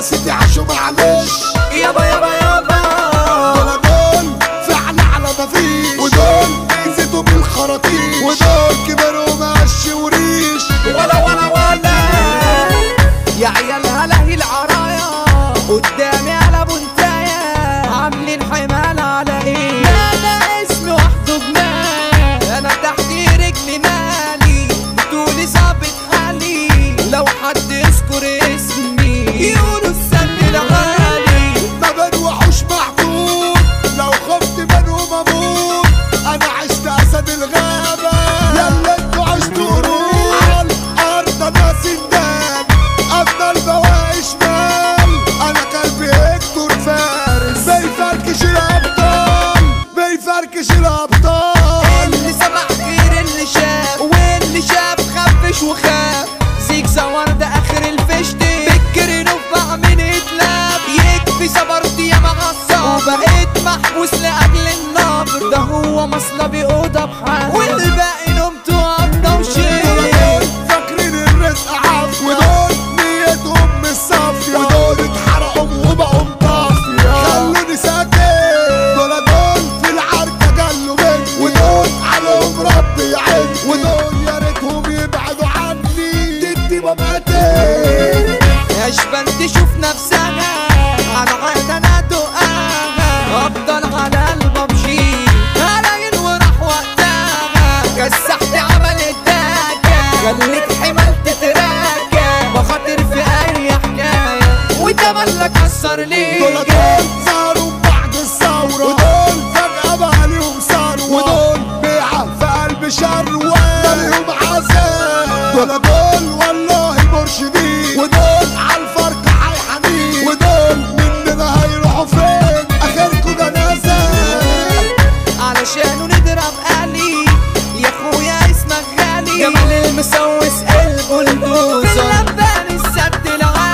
سيدي عاشوا معلش يابا يابا يابا دول دول فعل على مفيش ودول نزلوا بالخراطيش ودول كبروا ماشي وريش ولا ولا ولا يا عيال هلاهي العرايا قدامي على بنتايا عاملين حمال على ايه لا انا اسمي وحده جمال انا تحت رجلي مالي بتقولي ظابط حالي لو حد يذكر اسمي يقولوا السن العالي ما بنوحوش محدود لو خفت منهم اموت انا عشت اسد الغابة يلا انتوا عشتوا قرود على الارض انا سندان افضل بواقي شمال انا قلبي هيكتور فارس بيفركش الابطال بيفركش الابطال اللي سمع غير اللي شاف واللي شاف خفش وخاف زيك زوار ده اخر الفشت بكرنه بعمل اتلاف يكفي صبرت يا معصب وبقيت محبوس لاجل النبر ده هو مصلبي اوضه بحال والباقي نمت وقضى وشيل ودول فاكرين الرزق عافية ودول نيتهم مش صافية ودول اتحرقوا وبقوا مطافية خلوني ساكت دول دول في العركة جلوا مني ودول عليهم ربي يعين ودول يا ريتهم يبعدوا عني جدي ما ماتت اشبال تشوف نفسها على عين انا دقاها افضل على الببجي هلاين وراح وقتها كسحت عملت داكا خليك حمل تتراكا بخاطر في اي حكايه وتملك كسر دول ليك دول صاروا بعد الثورة ودول فجأة بقى ليهم ثروة ودول بيعة في قلب شروة ده ليهم عذاب دول دول والله مرشدين ودول عالفرق حيحنين ودول مننا هيروحوا فين اخركوا جنازة علشانه نضرب آلي يا اخويا اسمك غالي جمال المسوس قلبه البوزة اللبان السد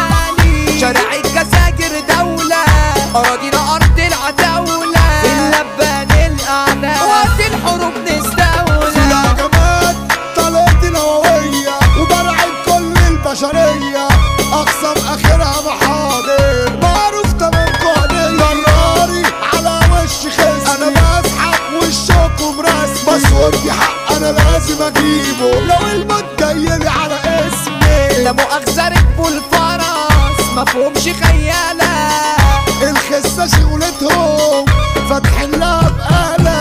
العالي شارع الجزاجر دولة أراضينا أرض العتاولة اللبان الأعلى وقت الحروب نستولى الهجمات طلعت نووية وبرعب كل البشرية أقسم آخرها محاضر معروف تمام قادر جراري على وش خصمي أنا بسحب وشكم رسمي بس ودي حق أنا لازم أجيبه لو الموت جايلي على اسمي لا مؤاخذة ركبوا الفرس مفهومش خيالة الخسة شغلتهم فاتحين لها بقالة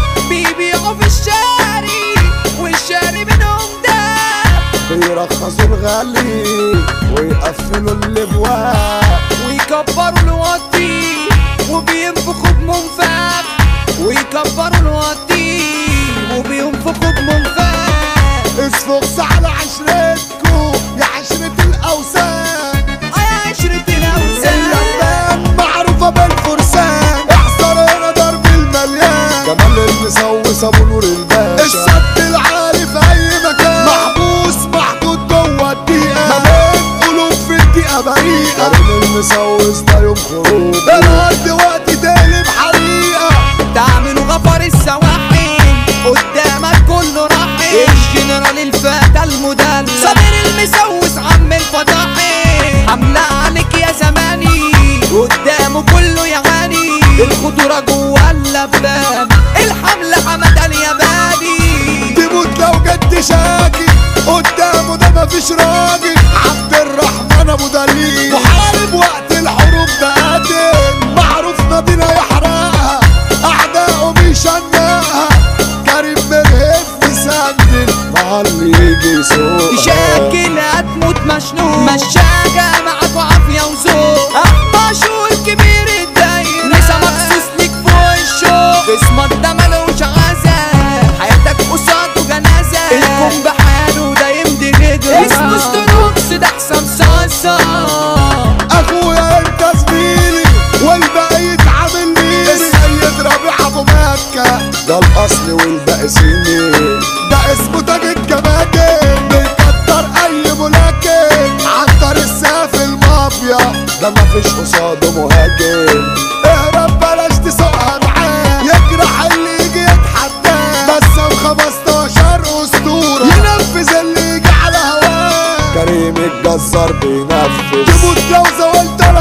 بيبيعوا في الشاري والشاري منهم ده بيرخصوا الغالي ويقفلوا الابواب ويكبروا الوطي وبينفخوا بمنفاخ ويكبروا الوطي وبينفخوا بمنفاخ اسفقس على عشرتكو يا عشرة الأوسان يا عشرة الأوزان اللبان معروفة بالفرسان احذر هنا ضرب المليان جمال المسوس ابو نور الباشا السد العالي في اي مكان محبوس محدود جوه الدقيقة ما بين قلوب في الدقيقة بريئة كريم المسوس ده يوم خروج الارض وقت تقلب حريقة تعملوا غفر السواحل قدامك كله راحل الجنرال الفتى المدلل صابر المسوس عم الفضاحل حملة عليك يا زماني قدامه كله يعاني الخطورة جوه اللبان الحملة حمد الياباني تموت لو جد شاكي قدامه ده مفيش راجل عبد الرحمن ابو دليل محارب وقت الحروب ده قاتل معروف مدينة يحرقها اعدائه بيشنقها كريم مرهف مسندل مع اللي يجي يسوقها شاكل هتموت مشنوق مشاجة معاك وعافية وذوق أحماشو الكبير الدايرة نسا مخصوص ليك فوق الشوق خصمك ده ملوش عزا حياتك قصاده جنازة الكون بحاله ده يمضي غدر اسمه ستروكس ده حسام صاصة اخويا انت زميلي والباقي يتعامل لي السيد ربيع ابو مكة ده الاصل والباقي سيني ده اسمه تاج الجماجم بيكتر اي ملاكم عنتر السيف المافيا ده مفيش قصاده مهاجم اهرب بلاش تسوقها معاه يجرح اللي يجي يتحداه بس 15 اسطوره ينفذ اللي يجي على هواه كريم الجزار بينفذ تموت لو زولت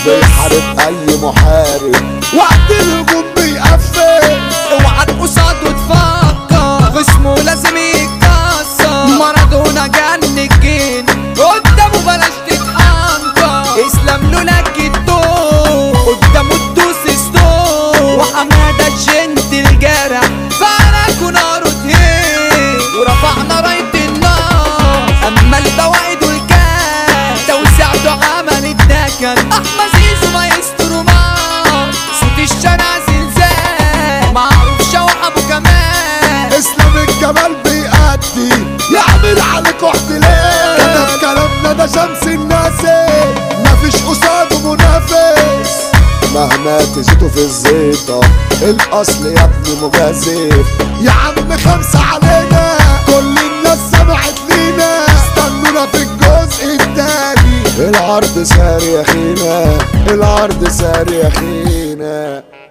بيحارب اي محارب وقت الهجوم بيقفل اوعى قصاد وتفكر خصمه لازم يتكسر مارادونا جن الجن قدامه بلاش تتحنكر اسلام لولاك الدور قدامه تدوس ستور وحماده الجنت الجرح فعلك ناره تهين ورفعنا راية النار اما البواعد والكاس توسعته عمل الدكن احمد زيزو ما يسترمار صوت الشارع زلزال معروف شوح ابو كمال اسلام الجمال بيأدي يعمل عليك احتلال كتب كلامنا ده شمس الناس مفيش قصاده منافس مهما تزيدوا في الزيطة الأصل يا ابني مجازف يا عم خمسة علينا كل الناس سمعت لينا استنونا في الجزء التاني العرض ساري يا خينا العرض ساري يا خينا